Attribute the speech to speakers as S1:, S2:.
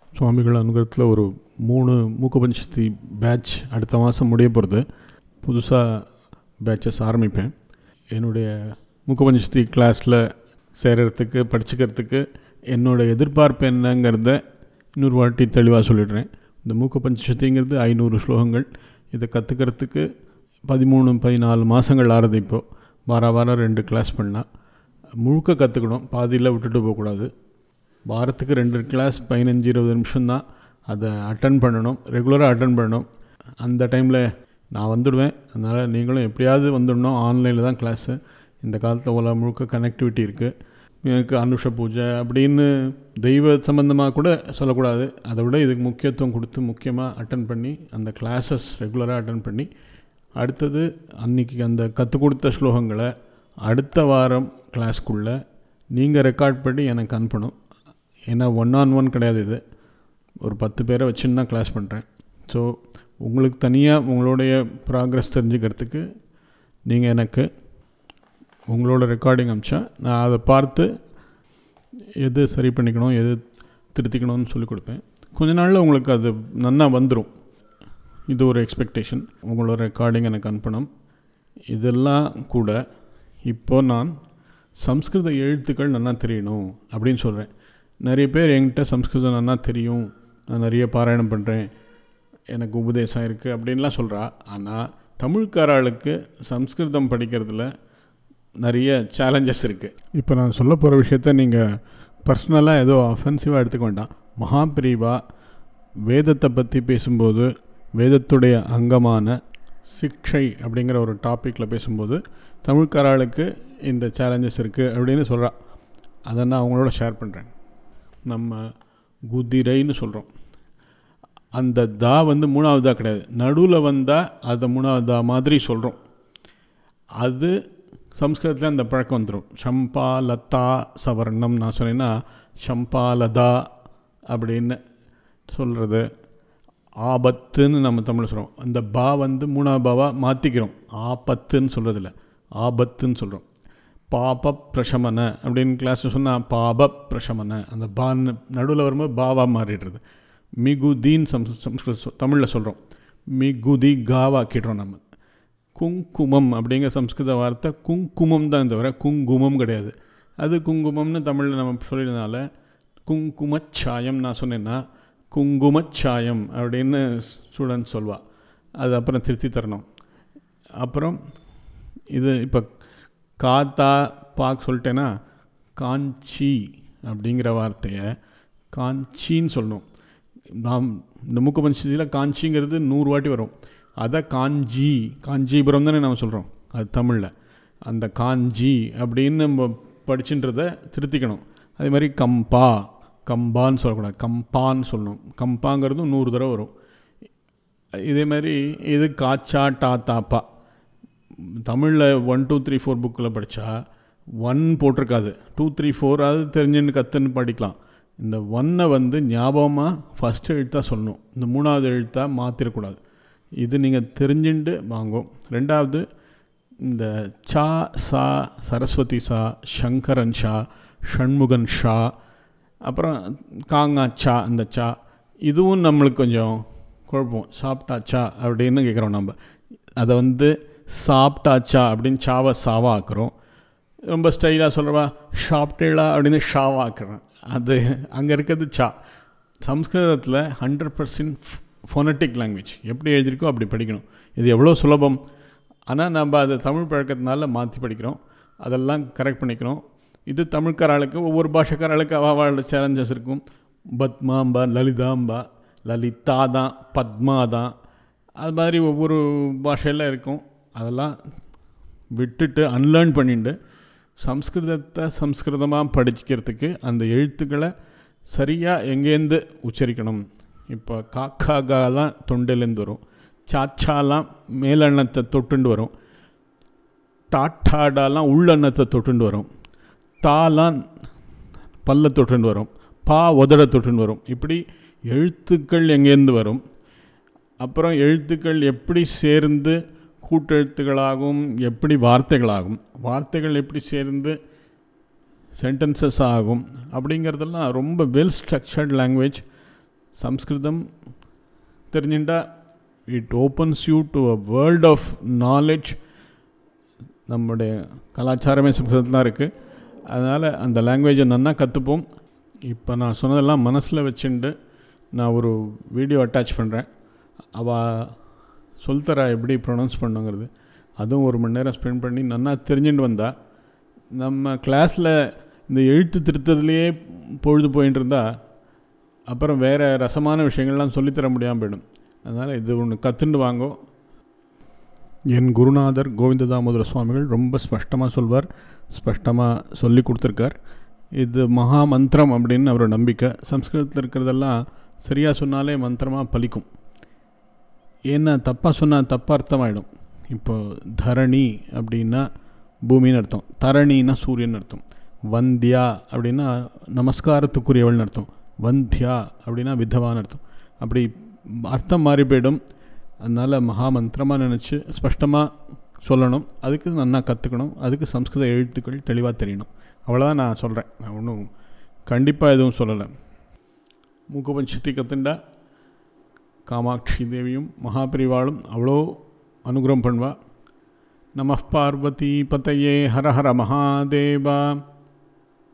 S1: சுவாமிகள் அனுகிரகத்தில் ஒரு மூணு மூக்கபஞ்சதி பேட்ச் அடுத்த மாதம் முடிய போகிறது புதுசாக பேட்சஸ் ஆரம்பிப்பேன் என்னுடைய மூக்கபஞ்சதி கிளாஸில் சேரறதுக்கு படிச்சுக்கிறதுக்கு என்னோட எதிர்பார்ப்பு என்னங்கிறத இன்னொரு வாட்டி தெளிவாக சொல்லிடுறேன் இந்த மூக்கபஞ்சதிங்கிறது ஐநூறு ஸ்லோகங்கள் இதை கற்றுக்கிறதுக்கு பதிமூணு பதினாலு மாதங்கள் ஆறுது இப்போது வார வாரம் ரெண்டு கிளாஸ் பண்ணால் முழுக்க கற்றுக்கணும் பாதியில் விட்டுட்டு போகக்கூடாது வாரத்துக்கு ரெண்டு கிளாஸ் பதினஞ்சு இருபது நிமிஷம்தான் அதை அட்டன் பண்ணணும் ரெகுலராக அட்டன் பண்ணணும் அந்த டைமில் நான் வந்துடுவேன் அதனால் நீங்களும் எப்படியாவது வந்துடணும் ஆன்லைனில் தான் கிளாஸு இந்த காலத்தில் உலகம் முழுக்க கனெக்டிவிட்டி இருக்குது எனக்கு அனுஷ பூஜை அப்படின்னு தெய்வ சம்மந்தமாக கூட சொல்லக்கூடாது அதை விட இதுக்கு முக்கியத்துவம் கொடுத்து முக்கியமாக அட்டன் பண்ணி அந்த கிளாஸஸ் ரெகுலராக அட்டன் பண்ணி அடுத்தது அன்றைக்கி அந்த கற்றுக் கொடுத்த ஸ்லோகங்களை அடுத்த வாரம் கிளாஸ்க்குள்ளே நீங்கள் ரெக்கார்ட் பண்ணி எனக்கு அனுப்பணும் ஏன்னா ஒன் ஆன் ஒன் கிடையாது இது ஒரு பத்து பேரை வச்சுன்னு தான் கிளாஸ் பண்ணுறேன் ஸோ உங்களுக்கு தனியாக உங்களுடைய ப்ராக்ரஸ் தெரிஞ்சுக்கிறதுக்கு நீங்கள் எனக்கு உங்களோட ரெக்கார்டிங் அமிச்சா நான் அதை பார்த்து எது சரி பண்ணிக்கணும் எது திருத்திக்கணும்னு சொல்லி கொடுப்பேன் கொஞ்ச நாளில் உங்களுக்கு அது நன்னா வந்துடும் இது ஒரு எக்ஸ்பெக்டேஷன் உங்களோட ரெக்கார்டிங் எனக்கு அனுப்பணும் இதெல்லாம் கூட இப்போது நான் சம்ஸ்கிருத எழுத்துக்கள் நல்லா தெரியணும் அப்படின்னு சொல்கிறேன் நிறைய பேர் என்கிட்ட சம்ஸ்கிருதம் நல்லா தெரியும் நான் நிறைய பாராயணம் பண்ணுறேன் எனக்கு உபதேசம் இருக்குது அப்படின்லாம் சொல்கிறா ஆனால் தமிழ்காராளுக்கு சம்ஸ்கிருதம் படிக்கிறதுல நிறைய சேலஞ்சஸ் இருக்குது இப்போ நான் சொல்ல போகிற விஷயத்த நீங்கள் பர்சனலாக ஏதோ அஃபென்சிவாக எடுத்துக்க வேண்டாம் மகாபிரிவா வேதத்தை பற்றி பேசும்போது வேதத்துடைய அங்கமான சிக்ஷை அப்படிங்கிற ஒரு டாப்பிக்கில் பேசும்போது தமிழ்காராளுக்கு இந்த சேலஞ்சஸ் இருக்குது அப்படின்னு சொல்கிறா அதை நான் அவங்களோட ஷேர் பண்ணுறேன் நம்ம குதிரைன்னு சொல்கிறோம் அந்த தா வந்து மூணாவதா கிடையாது நடுவில் வந்தால் அதை மூணாவதா மாதிரி சொல்கிறோம் அது சம்ஸ்கிருதத்தில் அந்த பழக்கம் வந்துடும் ஷம்பா லதா சவர்ணம் நான் சொன்னேன்னா ஷம்பா லதா அப்படின்னு சொல்கிறது ஆபத்துன்னு நம்ம தமிழ் சொல்கிறோம் அந்த பா வந்து மூணாவது பாவாக மாற்றிக்கிறோம் ஆபத்துன்னு சொல்கிறதில்ல ஆபத்துன்னு சொல்கிறோம் பாப பிரஷமன அப்படின்னு கிளாஸ் சொன்னால் பாப பிரஷமன அந்த பான்னு நடுவில் வரும்போது பாவா மாறிடுறது மிகுதின்னு சம் சம்ஸ்கிருத தமிழில் சொல்கிறோம் மிகுதி காவாக்கிடுறோம் நம்ம குங்குமம் அப்படிங்கிற சம்ஸ்கிருத வார்த்தை குங்குமம் தான் தவிர குங்குமம் கிடையாது அது குங்குமம்னு தமிழில் நம்ம சொல்லியிருந்தனால குங்குமச்சாயம் நான் சொன்னேன்னா குங்குமச்சாயம் அப்படின்னு ஸ்டூடெண்ட் சொல்வாள் அது அப்புறம் திருத்தி தரணும் அப்புறம் இது இப்போ காத்தா பாக் சொல்லிட்டேன்னா காஞ்சி அப்படிங்கிற வார்த்தையை காஞ்சின்னு சொல்லணும் நாம் இந்த முக்கபஞ்சத்தில் காஞ்சிங்கிறது நூறு வாட்டி வரும் அதை காஞ்சி காஞ்சிபுரம் தானே நம்ம சொல்கிறோம் அது தமிழில் அந்த காஞ்சி அப்படின்னு நம்ம படிச்சுன்றதை திருத்திக்கணும் அதே மாதிரி கம்பா கம்பான்னு சொல்லக்கூடாது கம்பான்னு சொல்லணும் கம்பாங்கிறதும் நூறு தடவை வரும் இதே மாதிரி இது காச்சா டா தாப்பா தமிழில் ஒன் டூ த்ரீ ஃபோர் புக்கில் படித்தா ஒன் போட்டிருக்காது டூ த்ரீ ஃபோர் அது தெரிஞ்சுன்னு கற்றுன்னு படிக்கலாம் இந்த ஒன்னை வந்து ஞாபகமாக ஃபஸ்ட்டு எழுத்தாக சொல்லணும் இந்த மூணாவது எழுத்தாக மாற்றிடக்கூடாது இது நீங்கள் தெரிஞ்சுட்டு வாங்கும் ரெண்டாவது இந்த சா சா சரஸ்வதி சா சங்கரன் ஷா ஷண்முகன் ஷா அப்புறம் காங்கா சா இந்த சா இதுவும் நம்மளுக்கு கொஞ்சம் குழப்பம் சாப்பிட்டாச்சா அப்படின்னு கேட்குறோம் நம்ம அதை வந்து சாப்பிட்டாச்சா அப்படின்னு சாவை சாவா ஆக்குறோம் ரொம்ப ஸ்டைலாக சொல்கிறவா ஷாப்டேலா அப்படின்னு ஷாவா ஆக்குறேன் அது அங்கே இருக்கிறது சா சம்ஸ்கிருதத்தில் ஹண்ட்ரட் பர்சன்ட் ஃபோனட்டிக் லாங்குவேஜ் எப்படி எழுதியிருக்கோ அப்படி படிக்கணும் இது எவ்வளோ சுலபம் ஆனால் நம்ம அதை தமிழ் பழக்கத்தினால மாற்றி படிக்கிறோம் அதெல்லாம் கரெக்ட் பண்ணிக்கிறோம் இது தமிழ்காராளுக்கு ஒவ்வொரு பாஷக்காராளுக்கு அவாவோட சேலஞ்சஸ் இருக்கும் பத்மாம்பா லலிதாம்பா லலிதா தான் பத்மா தான் அது மாதிரி ஒவ்வொரு பாஷையில் இருக்கும் அதெல்லாம் விட்டுட்டு அன்லேர்ன் பண்ணிட்டு சம்ஸ்கிருதத்தை சம்ஸ்கிருதமாக படிக்கிறதுக்கு அந்த எழுத்துக்களை சரியாக எங்கேருந்து உச்சரிக்கணும் இப்போ காக்காகாலாம் தொண்டிலேருந்து வரும் சாச்சாலாம் மேலெண்ணத்தை தொட்டுண்டு வரும் டாட்டாடாலாம் உள்ளெண்ணத்தை தொட்டுண்டு வரும் தாலாம் பல்ல தொட்டுண்டு வரும் பா உதட தொட்டுன்னு வரும் இப்படி எழுத்துக்கள் எங்கேருந்து வரும் அப்புறம் எழுத்துக்கள் எப்படி சேர்ந்து கூட்டெழுத்துக்களாகும் எப்படி வார்த்தைகளாகும் வார்த்தைகள் எப்படி சேர்ந்து சென்டென்சஸ் ஆகும் அப்படிங்கிறதெல்லாம் ரொம்ப வெல் ஸ்ட்ரக்சர்ட் லாங்குவேஜ் சம்ஸ்கிருதம் தெரிஞ்சுட்டா it opens you to a world of knowledge நம்முடைய கலாச்சாரமே சம்ஸ்கிருதத்தில் தான் இருக்குது அதனால் அந்த லாங்குவேஜை நன்னா கற்றுப்போம் இப்போ நான் சொன்னதெல்லாம் மனசில் வச்சுட்டு நான் ஒரு வீடியோ அட்டாச் பண்ணுறேன் அவள் சொல்தரா எப்படி ப்ரொனவுன்ஸ் பண்ணுங்கிறது அதுவும் ஒரு மணி நேரம் ஸ்பெண்ட் பண்ணி நன்னா தெரிஞ்சுட்டு வந்தா நம்ம கிளாஸில் இந்த எழுத்து திருத்தத்துலேயே பொழுது போயின்னு இருந்தால் அப்புறம் வேறு ரசமான விஷயங்கள்லாம் சொல்லித்தர முடியாமல் போயிடும் அதனால் இது ஒன்று கற்றுண்டு வாங்கோ என் குருநாதர் கோவிந்த தாமோதர சுவாமிகள் ரொம்ப ஸ்பஷ்டமாக சொல்வார் ஸ்பஷ்டமாக சொல்லி கொடுத்துருக்கார் இது மகா மந்திரம் அப்படின்னு அவர் நம்பிக்கை சம்ஸ்கிருதத்தில் இருக்கிறதெல்லாம் சரியாக சொன்னாலே மந்திரமாக பலிக்கும் ஏன்னா தப்பாக சொன்னால் தப்பாக அர்த்தமாயிடும் இப்போ தரணி அப்படின்னா பூமின்னு அர்த்தம் தரணின்னா சூரியன் அர்த்தம் வந்தியா அப்படின்னா நமஸ்காரத்துக்குரியவள்னு அர்த்தம் வந்தியா அப்படின்னா விதவான்னு அர்த்தம் அப்படி அர்த்தம் மாறி போயிடும் அதனால் மகாமந்திரமாக நினச்சி ஸ்பஷ்டமாக சொல்லணும் அதுக்கு நல்லா கற்றுக்கணும் அதுக்கு சம்ஸ்கிருத எழுத்துக்கள் தெளிவாக தெரியணும் அவ்வளோதான் நான் சொல்கிறேன் நான் ஒன்றும் கண்டிப்பாக எதுவும் சொல்லலை மூக்கபஞ்சத்தி கற்றுண்டா காமாட்சி தேவியும் மகாபிரிவாளும் அவ்வளோ அனுகிரகம் பண்ணுவா நம பார்வதி பதையே ஹர ஹர மகாதேவா